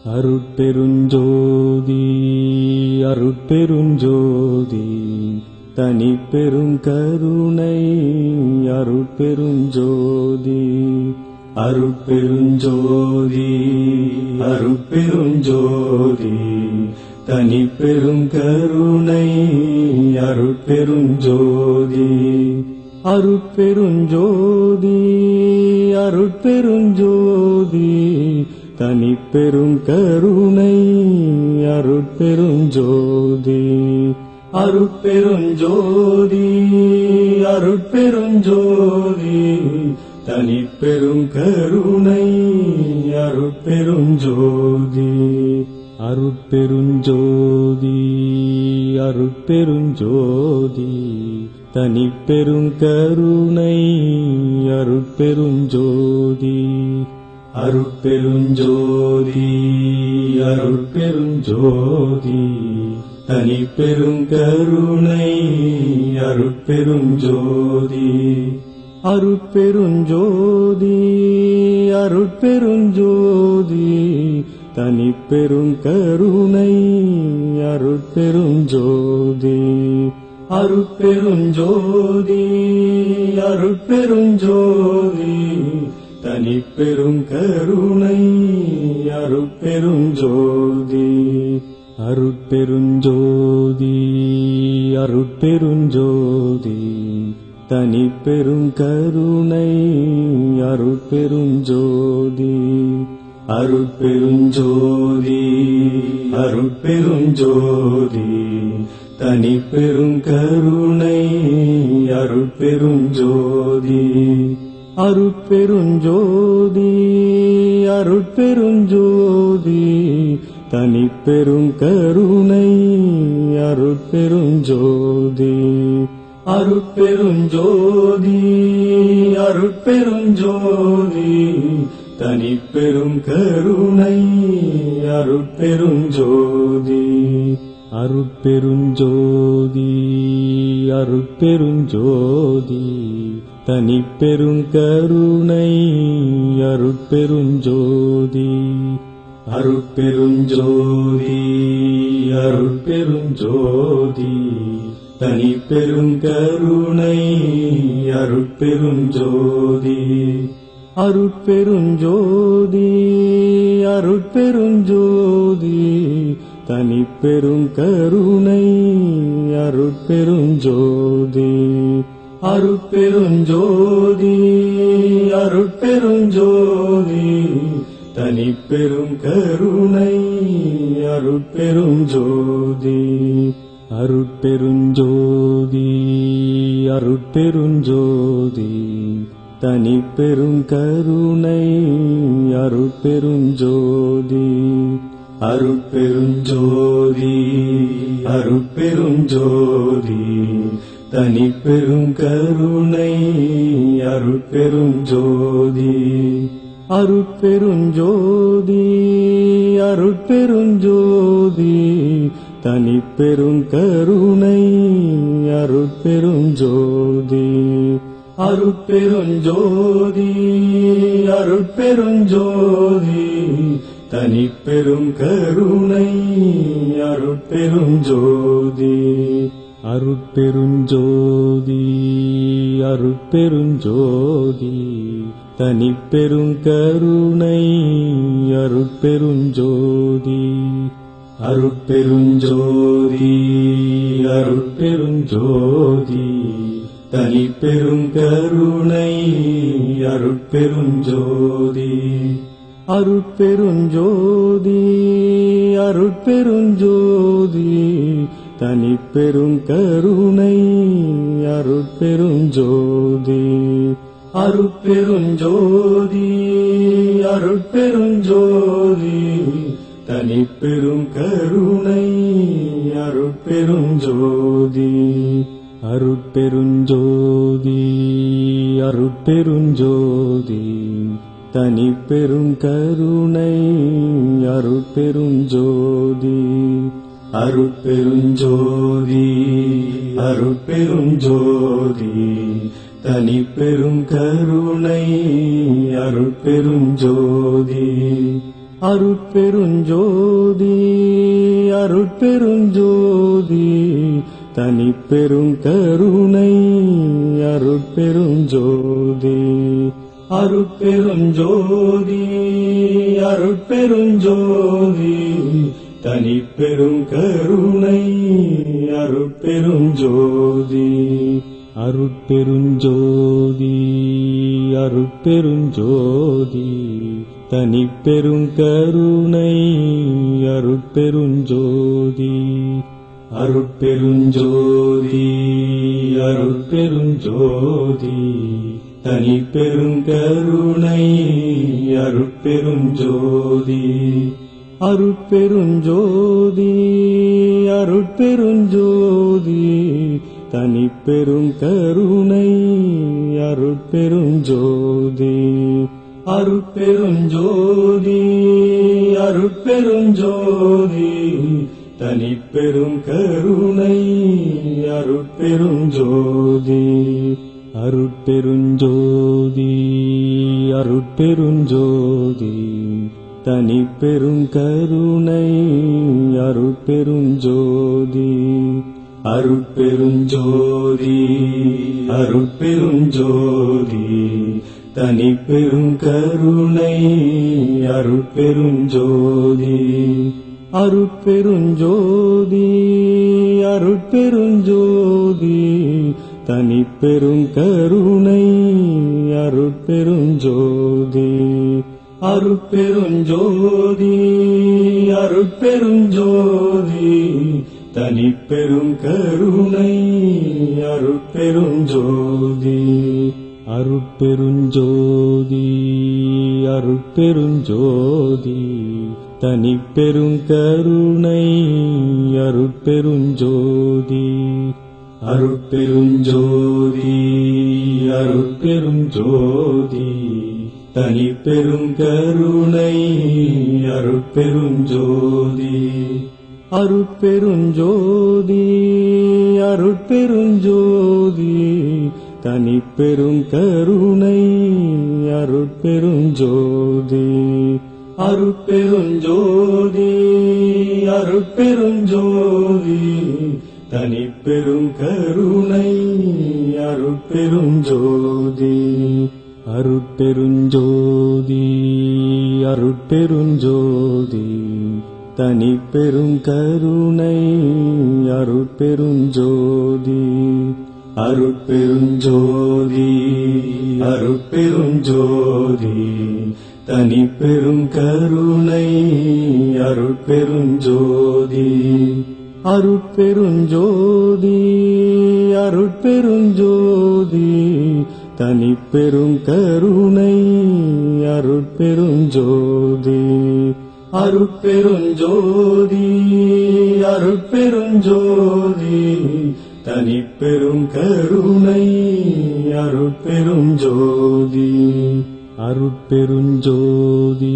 அருட்பெருஞ்சோதி அருட்பெருஞ்சோதி தனி பெரும் கருணை அருட்பெருஞ்சோதி அருட்பெருஞ்சோதி அருட்பெருஞ்சோதி தனி பெரும் கருணை அருட்பெருஞ்சோதி அருட்பெருஞ்சோதி அருட்பெருஞ்சோதி தனி பெரும் கருணை அருட்பெருஞ்சோதி அருட்பெருஞ்சோதி அருட்பெருஞ்சோதி தனி பெரும் கருணை அருட்பெருஞ்சோதி அருட்பெருஞ்சோதி அருட்பெருஞ்சோதி தனி பெரும் கருணை அருட்பெருஞ்சோதி அருட்பெருஞ்சோதி அருட்பெருஞ்சோதி தனி பெரும் கருணை அருட்பெருஞ்சோதி அருட்பெருஞ்சோதி அருட்பெருஞ்சோதி தனி பெரும் கருணை அருட்பெருஞ்சோதி அருட்பெருஞ்சோதி அருட்பெருஞ்சோதி தனி பெரும் கருணை அருட்பெருஞ்சோதி அருட்பெருஞ்சோதி அருட்பெருஞ்சோதி தனி பெரும் கருணை அருட்பெருஞ்சோதி அருட்பெருஞ்சோதி அருட்பெருஞ்சோதி தனி பெரும் கருணை அருட்பெருஞ்சோதி அருட்பெருஞ்சோதி அருட்பெருஞ்சோதி தனி பெரும் கருணை அருட்பெருஞ்சோதி அருட்பெருஞ்சோதி அருட்பெருஞ்சோதி தனி பெரும் கருணை அருட்பெருஞ்சோதி அருட்பெருஞ்சோதி அருட்பெருஞ்சோதி தனி பெரும் கருணை அருட்பெருஞ்சோதி அருட்பெருஞ்சோதி அருட்பெருஞ்சோதி தனி பெரும் கருணை அருட்பெருஞ்சோதி அருட்பெருஞ்சோதி அருட்பெருஞ்சோதி தனி பெரும் கருணை அருட்பெருஞ்சோதி அருட்பெருஞ்சோதி அருட்பெருஞ்சோதி தனி பெரும் கருணை அருட்பெருஞ்சோதி அருட்பெருஞ்சோதி அருட்பெருஞ்சோதி தனி பெரும் கருணை அருட்பெருஞ்சோதி அருட்பெருஞ்சோதி அருட்பெருஞ்சோதி தனி பெரும் கருணை அருட்பெருஞ்சோதி அருட்பெருஞ்சோதி அருட்பெருஞ்சோதி தனி பெரும் கருணை அருட்பெருஞ்சோதி அருட்பெருஞ்சோதி அருட்பெருஞ்சோதி தனி பெரும் கருணை அருட்பெருஞ்சோதி அருட்பெருஞ்சோதி அருட்பெருஞ்சோதி தனி பெரும் கருணை அருட்பெருஞ்சோதி அருட்பெருஞ்சோதி அருட்பெருஞ்சோதி தனி பெரும் கருணை அருட்பெருஞ்சோதி அருட்பெருஞ்சோதி அருட்பெருஞ்சோதி தனி பெரும் கருணை அருட்பெருஞ்சோதி அருட்பெருஞ்சோதி அருட்பெருஞ்சோதி தனி பெரும் கருணை அருட்பெருஞ்சோதி அருட்பெருஞ்சோதி அருட்பெருஞ்சோதி தனி பெரும் கருணை அருட்பெருஞ்சோதி அருட்பெருஞ்சோதி அருட்பெருஞ்சோதி தனி பெரும் கருணை அருட்பெருஞ்சோதி அருட்பெருஞ்சோதி அருட்பெருஞ்சோதி தனிப்பெரும் கருணை அருட்பெருஞ்சோதி அருட்பெருஞ்சோதி அருட்பெருஞ்சோதி தனிப்பெரும் கருணை அருட்பெருஞ்சோதி அருட்பெருஞ்சோதி அருட்பெருஞ்சோதி தனிப்பெரும் கருணை அருட்பெருஞ்சோதி அருட்பெருஞ்சோதி அருட்பெருஞ்சோதி தனிப்பெரும் கருணை அருட்பெருஞ்சோதி அருட்பெருஞ்சோதி அருட்பெருஞ்சோதி தனிப்பெரும் கருணை அருட்பெருஞ்சோதி அருட்பெருஞ்சோதி அருட்பெருஞ்சோதி தனிப்பெரும் கருணை அருட்பெருஞ்சோதி அருட்பெருஞ்சோதி அருட்பெருஞ்சோதி தனிப்பெரும் கருணை அருட்பெருஞ்சோதி அருட்பெருஞ்சோதி அருட்பெருஞ்சோதி தனிப்பெரும் கருணை அருட்பெருஞ்சோதி அருட்பெருஞ்சோதி அருட்பெருஞ்சோதி தனிப்பெரும் கருணை அருட்பெருஞ்சோதி அருட்பெருஞ்சோதி அருட்பெருஞ்சோதி தனிப்பெரும் கருணை அருட்பெருஞ்சோதி அருட்பெருஞ்சோதி அருட்பெருஞ்சோதி தனிப்பெரும் கருணை அருட்பெருஞ்சோதி அருட்பெருஞ்சோதி அருட்பெருஞ்சோதி தனிப்பெரும் கருணை அருட்பெருஞ்சோதி அருட்பெருஞ்சோதி அருட்பெருஞ்சோதி தனிப்பெரும் கருணை அருட்பெருஞ்சோதி அருட்பெருஞ்சோதி அருட்பெருஞ்சோதி தனிப்பெரும் கருணை அருட்பெருஞ்சோதி அருட்பெருஞ்சோதி அருட்பெருஞ்சோதி தனிப்பெரும் கருணை அருட்பெருஞ்சோதி அருட்பெருஞ்சோதி அருட்பெருஞ்சோதி தனிப்பெரும் கருணை அருட்பெருஞ்சோதி அருட்பெருஞ்சோதி அருட்பெருஞ்சோதி தனிப்பெரும் கருணை அருட்பெருஞ்சோதி அருட்பெருஞ்சோதி அருட்பெருஞ்சோதி தனிப்பெரும் கருணை அருட்பெருஞ்சோதி அருட்பெருஞ்சோதி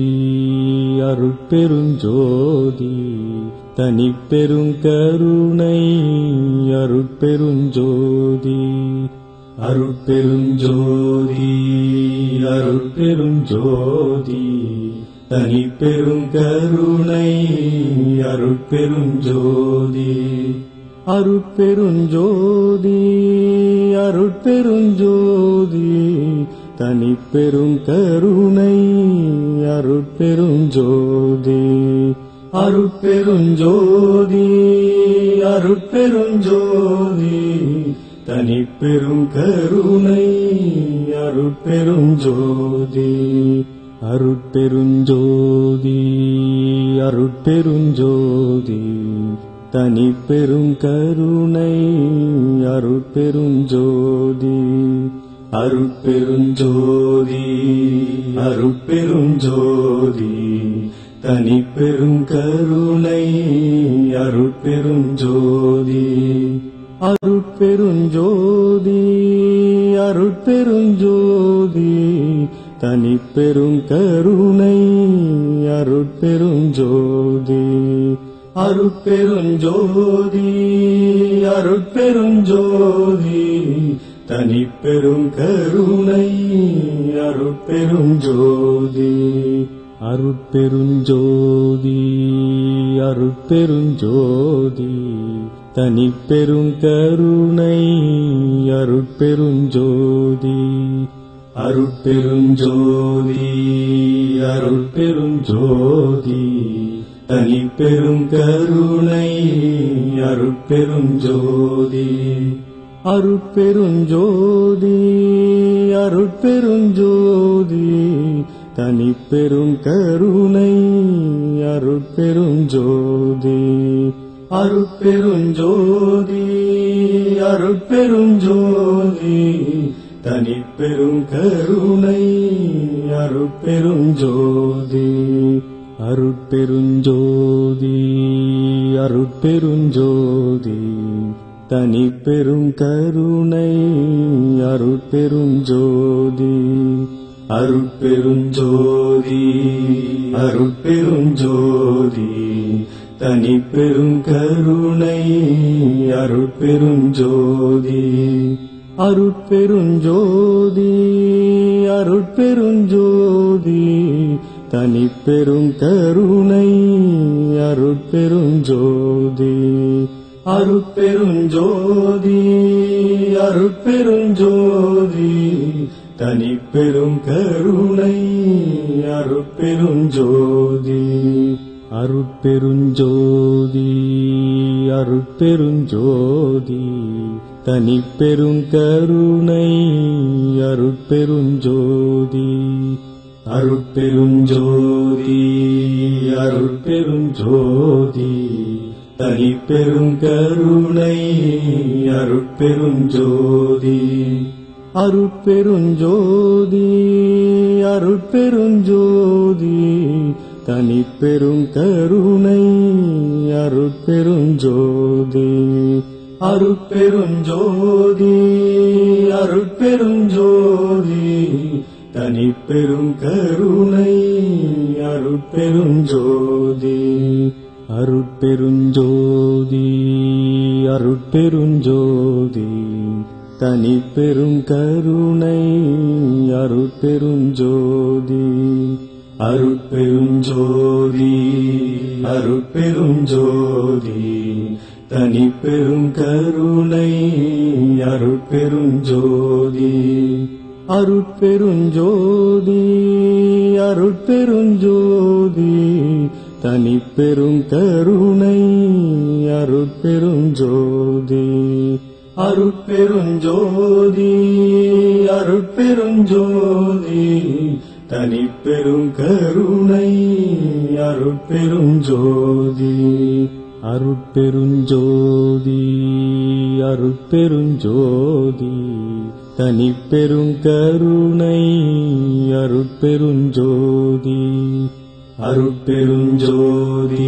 அருட்பெருஞ்சோதி தனிப்பெரும் கருணை அருட்பெருஞ்சோதி அருட்பெருஞ்சோதி அருட்பெருஞ்சோதி தனிப்பெரும் கருணை அருட்பெருஞ்சோதி அருட்பெருஞ்சோதி அருட்பெருஞ்சோதி தனிப்பெரும் கருணை அருட்பெருஞ்சோதி அருட்பெருஞ்சோதி அருட்பெருஞ்சோதி தனிப்பெரும் கருணை அருட்பெருஞ்சோதி அருட்பெருஞ்சோதி அருட்பெருஞ்சோதி தனிப்பெரும் கருணை அருட்பெருஞ்சோதி அருட்பெருஞ்சோதி அருட்பெருஞ்சோதி தனிப்பெரும் கருணை அருட்பெருஞ்சோதி அருட்பெருஞ்சோதி அருட்பெருஞ்சோதி தனிப்பெரும் கருணை அருட்பெருஞ்சோதி அருட்பெருஞ்சோதி அருட்பெருஞ்சோதி தனிப்பெரும் கருணை அருட்பெருஞ்சோதி அருட்பெருஞ்சோதி அருட்பெருஞ்சோதி தனிப்பெரும் கருணை அருட்பெருஞ்சோதி அருட்பெருஞ்சோதி அருட்பெருஞ்சோதி தனிப்பெரும் கருணை அருட்பெருஞ்சோதி அருட்பெருஞ்சோதி அருட்பெருஞ்சோதி தனிப்பெரும் கருணை அருட்பெருஞ்சோதி அருட்பெருஞ்சோதி அருட்பெருஞ்சோதி தனிப்பெரும் கருணை அருட்பெருஞ்சோதி அருட்பெருஞ்சோதி அருட்பெருஞ்சோதி தனிப்பெரும் கருணை அருட்பெருஞ்சோதி அருட்பெருஞ்சோதி அருட்பெருஞ்சோதி தனிப்பெரும் கருணை அருட்பெருஞ்சோதி அருட்பெருஞ்சோதி அருட்பெருஞ்சோதி தனிப்பெரும் கருணை அருட்பெருஞ்சோதி அருட்பெருஞ்சோதி அருட்பெருஞ்சோதி தனிப்பெரும் கருணை அருட்பெருஞ்சோதி அருட்பெருஞ்சோதி அருட்பெருஞ்சோதி தனிப்பெரும் கருணை அருட்பெருஞ்சோதி அருட்பெருஞ்சோதி அருட்பெருஞ்சோதி தனிப்பெரும் கருணை அருட்பெருஞ்சோதி அருட்பெருஞ்சோதி அருட்பெருஞ்சோதி தனிப்பெரும் கருணை அருட்பெருஞ்சோதி அருட்பெருஞ்சோதி அருட்பெருஞ்சோதி தனிப்பெரும் கருணை அருட்பெருஞ்சோதி அருட்பெருஞ்சோதி அருட்பெருஞ்சோதி தனிப்பெரும் கருணை அருட்பெருஞ்சோதி அருட்பெருஞ்சோதி அருட்பெருஞ்சோதி தனிப்பெரும் கருணை அருட்பெருஞ்சோதி அருட்பெருஞ்சோதி அருட்பெருஞ்சோதி தனிப்பெரும் கருணை அருட்பெருஞ்சோதி அருட்பெருஞ்சோதி அருட்பெருஞ்சோதி தனிப்பெரும் கருணை அருட்பெருஞ்சோதி அருட்பெருஞ்சோதி அருட்பெருஞ்சோதி தனிப்பெரும் கருணை அருட்பெருஞ்சோதி அருட்பெருஞ்சோதி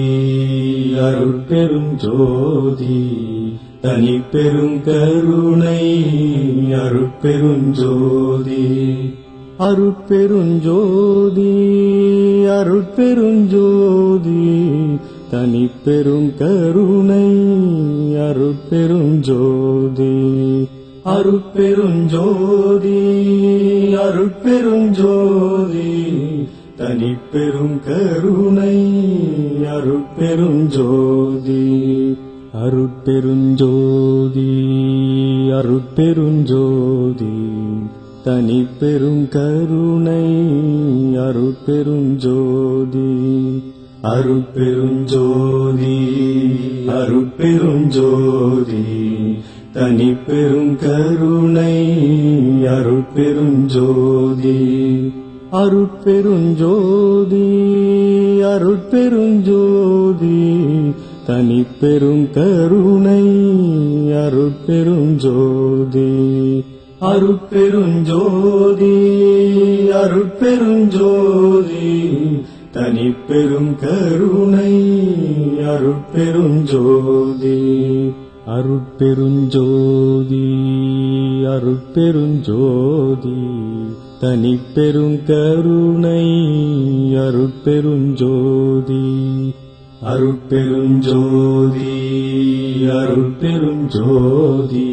அருட்பெருஞ்சோதி தனிப்பெரும் கருணை அருட்பெருஞ்சோதி அருட்பெருஞ்சோதி அருட்பெருஞ்சோதி தனிப்பெரும் கருணை அருட்பெருஞ்சோதி அருட்பெருஞ்சோதி அருட்பெருஞ்சோதி தனிப்பெரும் கருணை அருட்பெருஞ்சோதி அருட்பெருஞ்சோதி அருட்பெருஞ்சோதி தனிப்பெரும் கருணை அருட்பெருஞ்சோதி அருட்பெருஞ்சோதி அருட்பெருஞ்சோதி தனிப்பெரும் கருணை அருட்பெருஞ்சோதி அருட்பெருஞ்சோதி அருட்பெருஞ்சோதி தனிப்பெரும் கருணை அருட்பெருஞ்சோதி அருட்பெருஞ்சோதி அருட்பெருஞ்சோதி தனிப்பெரும் கருணை அருட்பெருஞ்சோதி அருட்பெருஞ்சோதி அருட்பெருஞ்சோதி தனிப்பெரும் கருணை அருட்பெருஞ்சோதி அருட்பெருஞ்சோதி அருட்பெருஞ்சோதி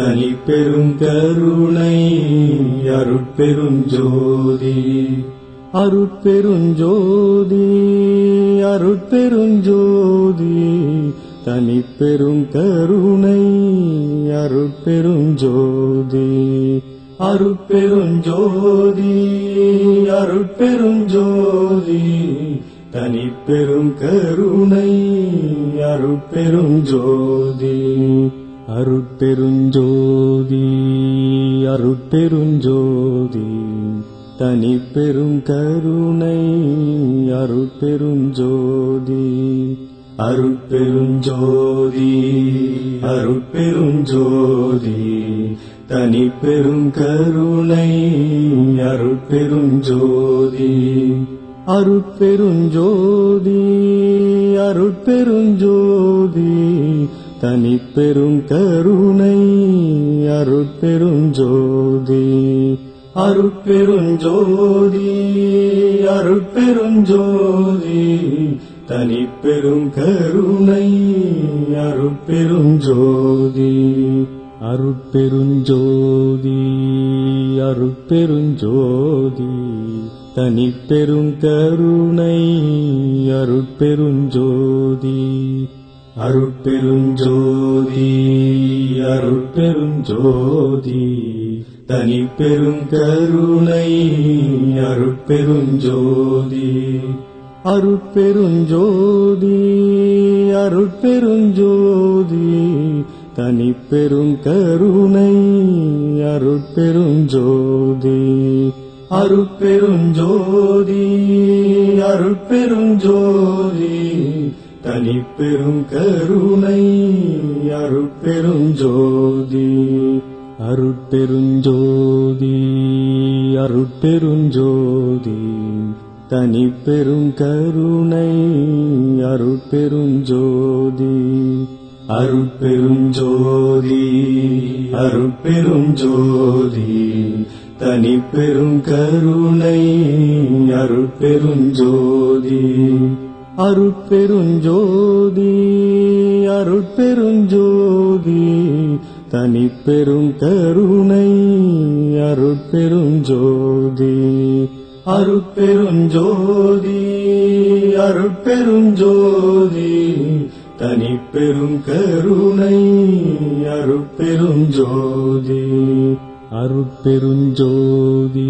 தனிப்பெரும் கருணை அருட்பெருஞ்சோதி அருட்பெருஞ்சோதி அருட்பெருஞ்சோதி தனிப்பெரும் கருணை அருட்பெருஞ்சோதி அருட்பெருஞ்சோதி அருட்பெருஞ்சோதி தனிப்பெரும் கருணை அருட்பெருஞ்சோதி அருட்பெருஞ்சோதி அருட்பெருஞ்சோதி தனிப்பெரும் கருணை அருட்பெருஞ்சோதி அருட்பெருஞ்சோதி அருட்பெருஞ்சோதி தனிப்பெரும் கருணை அருட்பெருஞ்சோதி அருட்பெருஞ்சோதி அருட்பெருஞ்சோதி தனிப்பெரும் கருணை அருட்பெருஞ்சோதி அருட்பெருஞ்சோதி அருட்பெருஞ்சோதி தனிப்பெரும் கருணை அருட்பெருஞ்சோதி அருட்பெருஞ்சோதி அருட்பெருஞ்சோதி தனிப்பெரும் கருணை அருட்பெருஞ்சோதி அருட்பெருஞ்சோதி அருட்பெருஞ்சோதி தனிப்பெரும் கருணை அருட்பெருஞ்சோதி அருட்பெருஞ்சோதி அருட்பெருஞ்சோதி தனிப்பெரும் கருணை அருட்பெருஞ்சோதி அருட்பெருஞ்சோதி அருட்பெருஞ்சோதி தனிப்பெரும் கருணை அருட்பெருஞ்சோதி அருட்பெருஞ்சோதி அருட்பெருஞ்சோதி தனிப்பெரும் கருணை அருட்பெருஞ்சோதி அருட்பெருஞ்சோதி அருட்பெருஞ்சோதி தனிப்பெரும் கருணை அருட்பெருஞ்சோதி அருட்பெருஞ்சோதி அருட்பெருஞ்சோதி தனிப்பெரும் கருணை அருட்பெருஞ்சோதி அருட்பெருஞ்சோதி அருட்பெருஞ்சோதி தனிப்பெரும் கருணை அருட்பெருஞ்சோதி அருட்பெருஞ்சோதி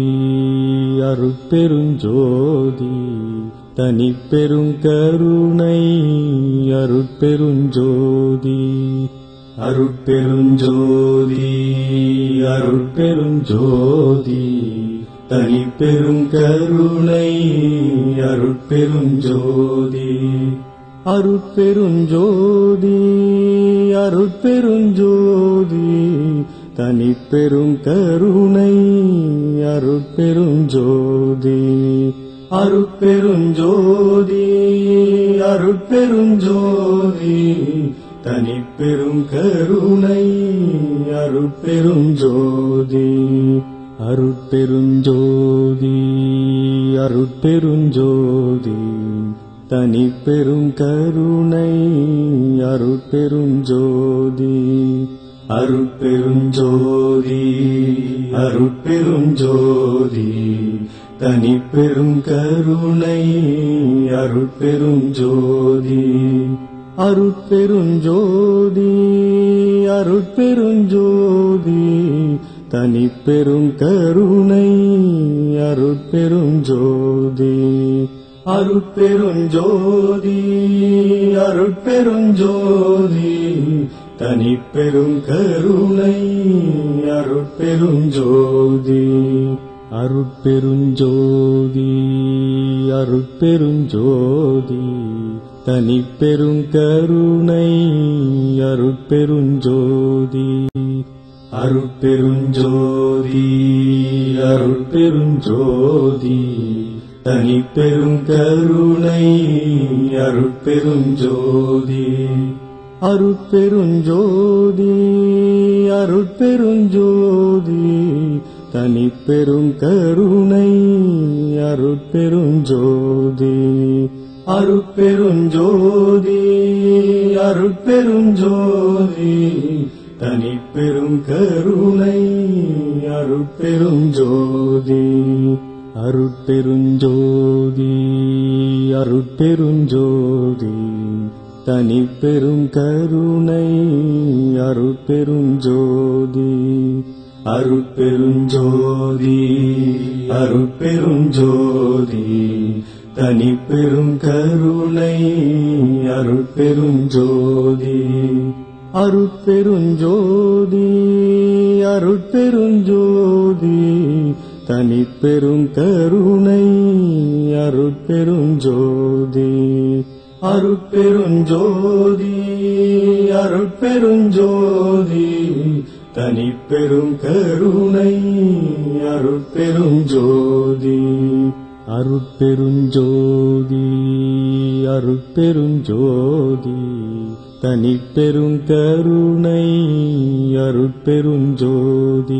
அருட்பெருஞ்சோதி தனிப்பெரும் கருணை அருட்பெருஞ்சோதி அருட்பெருஞ்சோதி அருட்பெருஞ்சோதி தனிப்பெரும் கருணை அருட்பெருஞ்சோதி அருட்பெருஞ்சோதி அருட்பெருஞ்சோதி தனிப்பெரும் கருணை அருட்பெருஞ்சோதி அருட்பெருஞ்சோதி அருட்பெருஞ்சோதி தனிப்பெரும் கருணை அருட்பெருஞ்சோதி அருட்பெருஞ்சோதி அருட்பெருஞ்சோதி தனிப்பெரும் கருணை அருட்பெருஞ்சோதி அருட்பெருஞ்சோதி அருட்பெருஞ்சோதி தனிப்பெரும் கருணை அருட்பெருஞ்சோதி அருட்பெருஞ்சோதி அருட்பெருஞ்சோதி தனிப்பெரும் கருணை அருட்பெருஞ்சோதி அருட்பெருஞ்சோதி அருட்பெருஞ்சோதி தனிப்பெரும் கருணை அருட்பெருஞ்சோதி அருட்பெருஞ்சோதி அருட்பெருஞ்சோதி தனிப்பெரும் கருணை அருட்பெருஞ்சோதி அருட்பெருஞ்சோதி அருட்பெருஞ்சோதி தனிப்பெரும் கருணை அருட்பெருஞ்சோதி அருட்பெருஞ்சோதி அருட்பெருஞ்சோதி தனிப்பெரும் கருணை அருட்பெருஞ்சோதி அருட்பெருஞ்சோதி அருட்பெருஞ்சோதி தனிப்பெரும் கருணை அருட்பெருஞ்சோதி அருட்பெருஞ்சோதி அருட்பெருஞ்சோதி தனிப்பெரும் கருணை அருட்பெருஞ்சோதி அருட்பெருஞ்சோதி அருட்பெருஞ்சோதி தனிப்பெரும் கருணை அருட்பெருஞ்சோதி அருட்பெருஞ்சோதி அருட்பெருஞ்சோதி தனிப்பெரும் கருணை அருட்பெருஞ்சோதி அருட்பெருஞ்சோதி அருட்பெருஞ்சோதி தனிப்பெரும் கருணை அருட்பெருஞ்சோதி அருட்பெருஞ்சோதி அருட்பெருஞ்சோதி தனிப்பெரும் கருணை அருட்பெருஞ்சோதி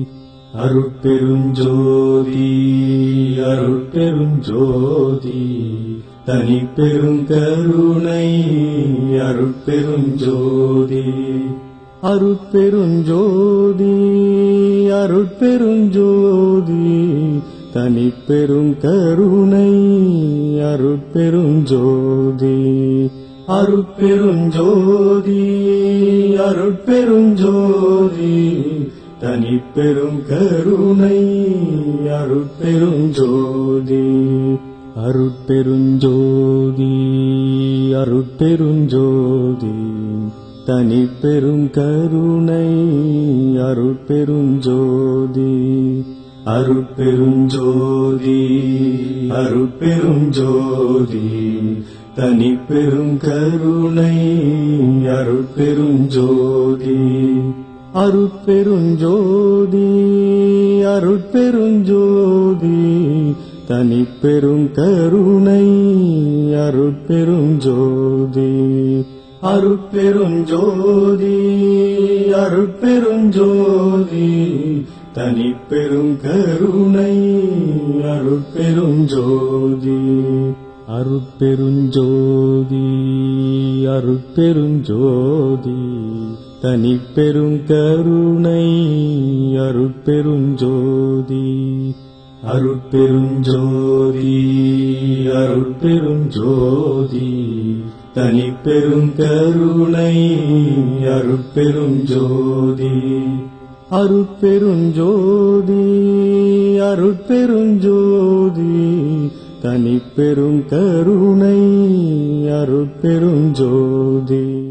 அருட்பெருஞ்சோதி அருட்பெருஞ்சோதி தனிப்பெரும் கருணை அருட்பெருஞ்சோதி அருட்பெருஞ்சோதி அருட்பெருஞ்சோதி தனிப்பெரும் கருணை அருட்பெருஞ்சோதி அருட்பெருஞ்சோதி அருட்பெருஞ்சோதி தனிப்பெரும் கருணை அருட்பெருஞ்சோதி அருட்பெருஞ்சோதி அருட்பெருஞ்சோதி தனிப்பெரும் கருணை அருட்பெருஞ்சோதி அருட்பெருஞ்சோதி அருட்பெருஞ்சோதி தனிப்பெரும் கருணை அருட்பெருஞ்சோதி அருட்பெருஞ்சோதி அருட்பெருஞ்சோதி தனிப்பெரும் கருணை அருட்பெருஞ்சோதி அருட்பெருஞ்சோதி அருட்பெருஞ்சோதி தனிப்பெரும் கருணை அருட்பெருஞ்சோதி அருட்பெருஞ்சோதி அருட்பெருஞ்சோதி தனிப்பெரும் கருணை அருட்பெருஞ்சோதி அருட்பெருஞ்சோதி அருட்பெருஞ்சோதி தனிப்பெரும் கருணை அருட்பெருஞ்சோதி அருட்பெருஞ்சோதி அருட்பெருஞ்சோதி தனிப்பெரும் கருணை அருட்பெருஞ்சோதி